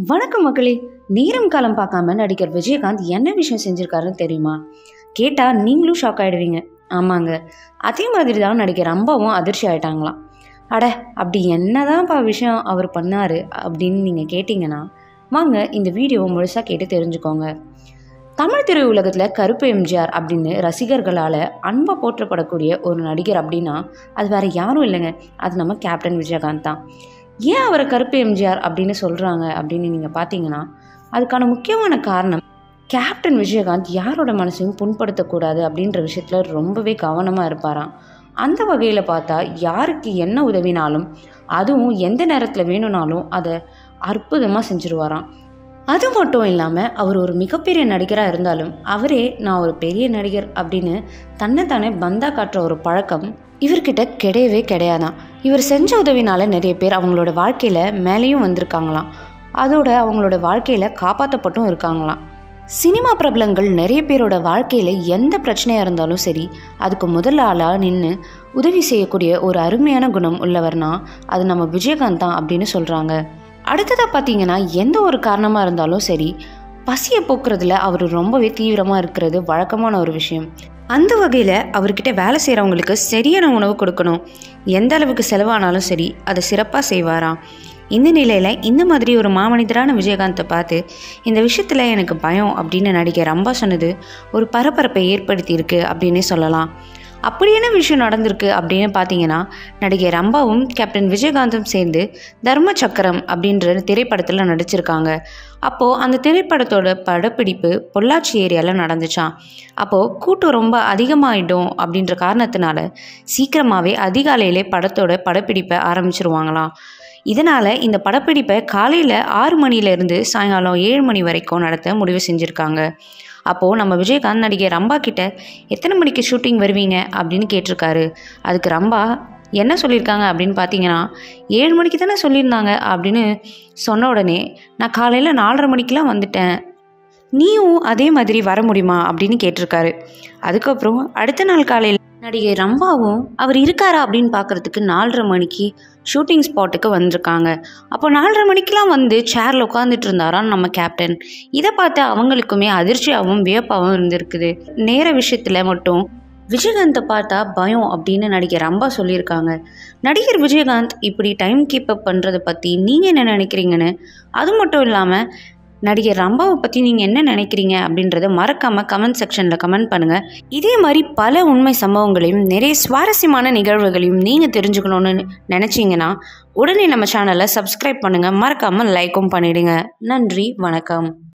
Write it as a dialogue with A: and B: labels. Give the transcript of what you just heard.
A: வணக்கம் மக்களே நேரம் காலம் பார்க்காம நடிகர் விஜயகாந்த் என்ன விஷயம் செஞ்சிருக்காருன்னு தெரியுமா கேட்டால் நீங்களும் ஷாக் ஆகிடுவீங்க ஆமாங்க அதே மாதிரி தான் நடிகர் அம்பாவும் அதிர்ச்சி ஆயிட்டாங்களாம் அட அப்படி என்னதான்ப்பா விஷயம் அவர் பண்ணாரு அப்படின்னு நீங்கள் கேட்டிங்கன்னா வாங்க இந்த வீடியோவை முழுசாக கேட்டு தெரிஞ்சுக்கோங்க தமிழ் திரையுலகத்தில் கருப்பு எம்ஜிஆர் அப்படின்னு ரசிகர்களால் அன்பாக போற்றப்படக்கூடிய ஒரு நடிகர் அப்படின்னா அது வேறு யாரும் இல்லைங்க அது நம்ம கேப்டன் விஜயகாந்த் தான் ஏன் அவரை கருப்பு எம்ஜிஆர் அப்படின்னு சொல்கிறாங்க அப்படின்னு நீங்கள் பார்த்தீங்கன்னா அதுக்கான முக்கியமான காரணம் கேப்டன் விஜயகாந்த் யாரோட மனசையும் புண்படுத்தக்கூடாது அப்படின்ற விஷயத்தில் ரொம்பவே கவனமாக இருப்பாராம் அந்த வகையில் பார்த்தா யாருக்கு என்ன உதவினாலும் அதுவும் எந்த நேரத்தில் வேணும்னாலும் அதை அற்புதமாக செஞ்சுருவாராம் அது மட்டும் இல்லாமல் அவர் ஒரு மிகப்பெரிய நடிகராக இருந்தாலும் அவரே நான் ஒரு பெரிய நடிகர் அப்படின்னு தன்னைத்தானே பந்தா காட்டுற ஒரு பழக்கம் இவர்கிட்ட கிடையவே கிடையாதான் இவர் செஞ்ச உதவினால நிறைய பேர் அவங்களோட வாழ்க்கையில் மேலேயும் வந்திருக்காங்களாம் அதோட அவங்களோட வாழ்க்கையில் காப்பாற்றப்பட்டும் இருக்காங்களாம் சினிமா பிரபலங்கள் நிறைய பேரோட வாழ்க்கையில் எந்த பிரச்சனையாக இருந்தாலும் சரி அதுக்கு முதல் ஆளாக நின்று உதவி செய்யக்கூடிய ஒரு அருமையான குணம் உள்ளவர்னா அது நம்ம விஜயகாந்த் தான் அப்படின்னு சொல்கிறாங்க அடுத்ததாக பார்த்தீங்கன்னா எந்த ஒரு காரணமாக இருந்தாலும் சரி பசியை போக்குறதுல அவர் ரொம்பவே தீவிரமாக இருக்கிறது வழக்கமான ஒரு விஷயம் அந்த வகையில் அவர்கிட்ட வேலை செய்கிறவங்களுக்கு சரியான உணவு கொடுக்கணும் எந்த அளவுக்கு செலவானாலும் சரி அதை சிறப்பாக செய்வாராம் இந்த நிலையில் இந்த மாதிரி ஒரு மாமனிதரான விஜயகாந்தை பார்த்து இந்த விஷயத்தில் எனக்கு பயம் அப்படின்னு நடிகர் ரம்பா சொன்னது ஒரு பரபரப்பை ஏற்படுத்தியிருக்கு அப்படின்னே சொல்லலாம் அப்படி என்ன விஷயம் நடந்திருக்கு அப்படின்னு பார்த்தீங்கன்னா நடிகர் ரம்பாவும் கேப்டன் விஜயகாந்தும் சேர்ந்து தர்ம சக்கரம் அப்படின்ற திரைப்படத்தில் நடிச்சிருக்காங்க அப்போது அந்த திரைப்படத்தோட படப்பிடிப்பு பொள்ளாச்சி ஏரியாவில் நடந்துச்சான் அப்போது கூட்டம் ரொம்ப அதிகமாகிடும் அப்படின்ற காரணத்தினால சீக்கிரமாகவே அதிகாலையிலே படத்தோட படப்பிடிப்பை ஆரம்பிச்சிருவாங்களாம் இதனால் இந்த படப்பிடிப்பை காலையில் ஆறு மணிலேருந்து சாயங்காலம் ஏழு மணி வரைக்கும் நடத்த முடிவு செஞ்சுருக்காங்க அப்போது நம்ம விஜயகாந்த் நடிகர் ரம்பா கிட்ட எத்தனை மணிக்கு ஷூட்டிங் வருவீங்க அப்படின்னு கேட்டிருக்காரு அதுக்கு ரம்பா என்ன சொல்லியிருக்காங்க அப்படின்னு பார்த்தீங்கன்னா ஏழு மணிக்கு தானே சொல்லியிருந்தாங்க அப்படின்னு சொன்ன உடனே நான் காலையில் நாலரை மணிக்கெலாம் வந்துட்டேன் நீயும் அதே மாதிரி வர முடியுமா அப்படின்னு கேட்டிருக்காரு அதுக்கப்புறம் அடுத்த நாள் காலையில் நடிகை ரம்பாவும் அவர் இருக்காரா அப்படின்னு பார்க்குறதுக்கு நாலரை மணிக்கு ஷூட்டிங் ஸ்பாட்டுக்கு வந்திருக்காங்க அப்போ நாலரை மணிக்கெலாம் வந்து சேரில் உட்காந்துட்டு இருந்தாராம் நம்ம கேப்டன் இதை பார்த்து அவங்களுக்குமே அதிர்ச்சியாகவும் வியப்பாகவும் இருந்திருக்குது நேர விஷயத்தில் மட்டும் விஜயகாந்தை பார்த்தா பயம் அப்படின்னு நடிகர் ரம்பா சொல்லியிருக்காங்க நடிகர் விஜயகாந்த் இப்படி டைம் கீப் அப் பண்ணுறதை பற்றி நீங்கள் என்ன நினைக்கிறீங்கன்னு அது மட்டும் இல்லாமல் நடிகர் ரம்பாவை பற்றி நீங்கள் என்ன நினைக்கிறீங்க அப்படின்றத மறக்காமல் கமெண்ட் செக்ஷனில் கமெண்ட் பண்ணுங்கள் இதே மாதிரி பல உண்மை சம்பவங்களையும் நிறைய சுவாரஸ்யமான நிகழ்வுகளையும் நீங்கள் தெரிஞ்சுக்கணுன்னு நினச்சிங்கன்னா உடனே நம்ம சேனலை சப்ஸ்கிரைப் பண்ணுங்கள் மறக்காமல் லைக்கும் பண்ணிவிடுங்க நன்றி வணக்கம்